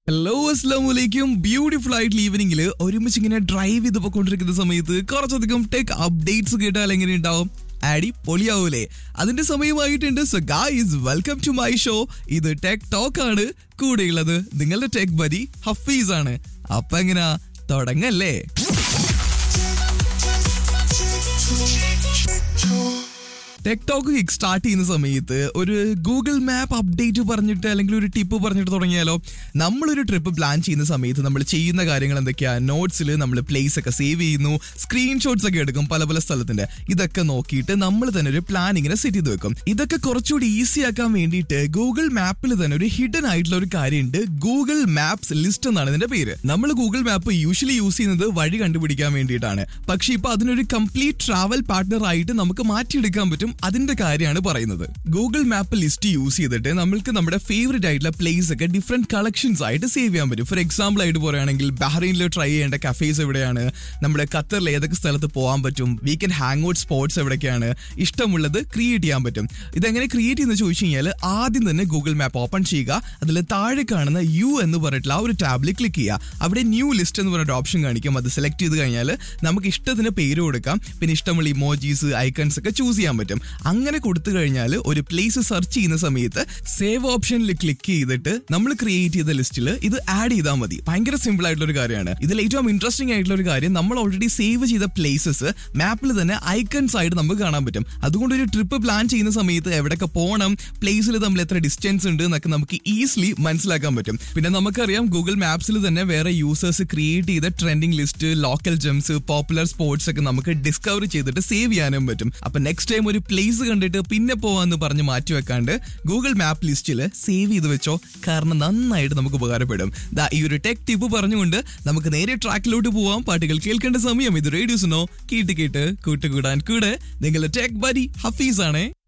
hello അസ്ലാം വലൈക്കും beautiful ആയിട്ടുള്ള ഈവനിങ്ങിൽ ഒരുമിച്ച് ഇങ്ങനെ ഡ്രൈവ് ചെയ്ത് പോയിക്കൊണ്ടിരിക്കുന്ന സമയത്ത് കുറച്ചധികം ടെക് അപ്ഡേറ്റ്സ് കേട്ടാൽ എങ്ങനെ ഉണ്ടാവും ആഡി പൊളിയാവൂലേ അതിന്റെ സമയമായിട്ടുണ്ട് so guys welcome to my show ഇത് ടെക് ടോക്ക് ആണ് കൂടെയുള്ളത് നിങ്ങളുടെ ടെക് ബരി ഹഫീസ് ആണ് അപ്പൊ എങ്ങനാ തുടങ്ങല്ലേ ടെക് ടോക്ക് കിക്ക് സ്റ്റാർട്ട് ചെയ്യുന്ന സമയത്ത് ഒരു ഗൂഗിൾ മാപ്പ് അപ്ഡേറ്റ് പറഞ്ഞിട്ട് അല്ലെങ്കിൽ ഒരു ടിപ്പ് പറഞ്ഞിട്ട് തുടങ്ങിയാലോ നമ്മളൊരു ട്രിപ്പ് പ്ലാൻ ചെയ്യുന്ന സമയത്ത് നമ്മൾ ചെയ്യുന്ന കാര്യങ്ങൾ എന്തൊക്കെയാ നോട്ട്സിൽ നമ്മൾ പ്ലേസ് ഒക്കെ സേവ് ചെയ്യുന്നു സ്ക്രീൻഷോട്ട്സ് ഒക്കെ എടുക്കും പല പല സ്ഥലത്തിന്റെ ഇതൊക്കെ നോക്കിയിട്ട് നമ്മൾ തന്നെ ഒരു പ്ലാൻ ഇങ്ങനെ സെറ്റ് ചെയ്ത് വെക്കും ഇതൊക്കെ കുറച്ചുകൂടി ഈസി ആക്കാൻ വേണ്ടിയിട്ട് ഗൂഗിൾ മാപ്പിൽ തന്നെ ഒരു ഹിഡൻ ആയിട്ടുള്ള ഒരു കാര്യമുണ്ട് ഗൂഗിൾ മാപ്സ് ലിസ്റ്റ് എന്നാണ് ഇതിന്റെ പേര് നമ്മൾ ഗൂഗിൾ മാപ്പ് യൂഷ്വലി യൂസ് ചെയ്യുന്നത് വഴി കണ്ടുപിടിക്കാൻ വേണ്ടിയിട്ടാണ് പക്ഷെ ഇപ്പൊ അതിനൊരു കംപ്ലീറ്റ് ട്രാവൽ പാർട്ട്ണർ ആയിട്ട് നമുക്ക് മാറ്റിയെടുക്കാൻ പറ്റും അതിന്റെ കാര്യമാണ് പറയുന്നത് ഗൂഗിൾ മാപ്പ് ലിസ്റ്റ് യൂസ് ചെയ്തിട്ട് നമ്മൾക്ക് നമ്മുടെ ഫേവറേറ്റ് ആയിട്ടുള്ള പ്ലേസ് ഒക്കെ ഡിഫറെന്റ് കളക്ഷൻസ് ആയിട്ട് സേവ് ചെയ്യാൻ പറ്റും ഫോർ എക്സാമ്പിൾ ആയിട്ട് പറയുകയാണെങ്കിൽ ബഹ്റൈനിൽ ട്രൈ ചെയ്യേണ്ട കഫേസ് എവിടെയാണ് നമ്മുടെ ഖത്തറിൽ ഏതൊക്കെ സ്ഥലത്ത് പോകാൻ പറ്റും വീക്കെൻഡ് ഹാങ് ഔട്ട് സ്പോട്ട്സ് എവിടെയൊക്കെയാണ് ഇഷ്ടമുള്ളത് ക്രിയേറ്റ് ചെയ്യാൻ പറ്റും ഇതെങ്ങനെ ക്രിയേറ്റ് ചെയ്യുന്നത് ചോദിച്ചു കഴിഞ്ഞാൽ ആദ്യം തന്നെ ഗൂഗിൾ മാപ്പ് ഓപ്പൺ ചെയ്യുക അതിൽ താഴെ കാണുന്ന യു എന്ന് പറഞ്ഞിട്ടുള്ള ആ ഒരു ടാബിൽ ക്ലിക്ക് ചെയ്യുക അവിടെ ന്യൂ ലിസ്റ്റ് എന്ന് പറഞ്ഞ ഓപ്ഷൻ കാണിക്കും അത് സെലക്ട് ചെയ്ത് കഴിഞ്ഞാൽ നമുക്ക് ഇഷ്ടത്തിന് പേര് കൊടുക്കാം പിന്നെ ഇഷ്ടമുള്ള ഇമോജീസ് ഐക്കൺസ് ഒക്കെ ചൂസ് ചെയ്യാൻ പറ്റും അങ്ങനെ കൊടുത്തു കഴിഞ്ഞാൽ ഒരു പ്ലേസ് സെർച്ച് ചെയ്യുന്ന സമയത്ത് സേവ് ഓപ്ഷനിൽ ക്ലിക്ക് ചെയ്തിട്ട് നമ്മൾ ക്രിയേറ്റ് ചെയ്ത ലിസ്റ്റിൽ ഇത് ആഡ് ചെയ്താൽ മതി ഭയങ്കര സിമ്പിൾ ആയിട്ടുള്ള ഒരു കാര്യമാണ് ഇതിൽ ഏറ്റവും ഇൻട്രസ്റ്റിംഗ് ആയിട്ടുള്ള ഒരു കാര്യം നമ്മൾ ഓൾറെഡി സേവ് ചെയ്ത പ്ലേസസ് മാപ്പിൽ തന്നെ ഐക്കൺസ് ആയിട്ട് നമുക്ക് കാണാൻ പറ്റും അതുകൊണ്ട് ഒരു ട്രിപ്പ് പ്ലാൻ ചെയ്യുന്ന സമയത്ത് എവിടെയൊക്കെ പോകണം പ്ലേസിൽ തമ്മിൽ എത്ര ഡിസ്റ്റൻസ് ഉണ്ട് എന്നൊക്കെ നമുക്ക് ഈസിലി മനസ്സിലാക്കാൻ പറ്റും പിന്നെ നമുക്കറിയാം ഗൂഗിൾ മാപ്സിൽ തന്നെ വേറെ യൂസേഴ്സ് ക്രിയേറ്റ് ചെയ്ത trending list local gems popular sports ഒക്കെ നമുക്ക് ഡിസ്കവർ ചെയ്തിട്ട് സേവ് ചെയ്യാനും പറ്റും അപ്പൊ നെക്സ്റ്റ് ടൈം ഒരു പ്ലേസ് കണ്ടിട്ട് പിന്നെ പോവാന്ന് പറഞ്ഞ് മാറ്റി വെക്കാണ്ട് ഗൂഗിൾ മാപ്പ് ലിസ്റ്റിൽ സേവ് ചെയ്ത് വെച്ചോ കാരണം നന്നായിട്ട് നമുക്ക് ഉപകാരപ്പെടും ദാ ഈ ഒരു ടെക് ടിപ്പ് പറഞ്ഞുകൊണ്ട് നമുക്ക് നേരെ ട്രാക്കിലോട്ട് പോവാം പാട്ടുകൾ കേൾക്കേണ്ട സമയം ഇത് റേഡിയോസിനോ കേട്ട് കേട്ട് കൂട്ടുകൂടാൻ കൂടെ നിങ്ങളുടെ ടെക് ബരി ഹഫീസ് ആണേ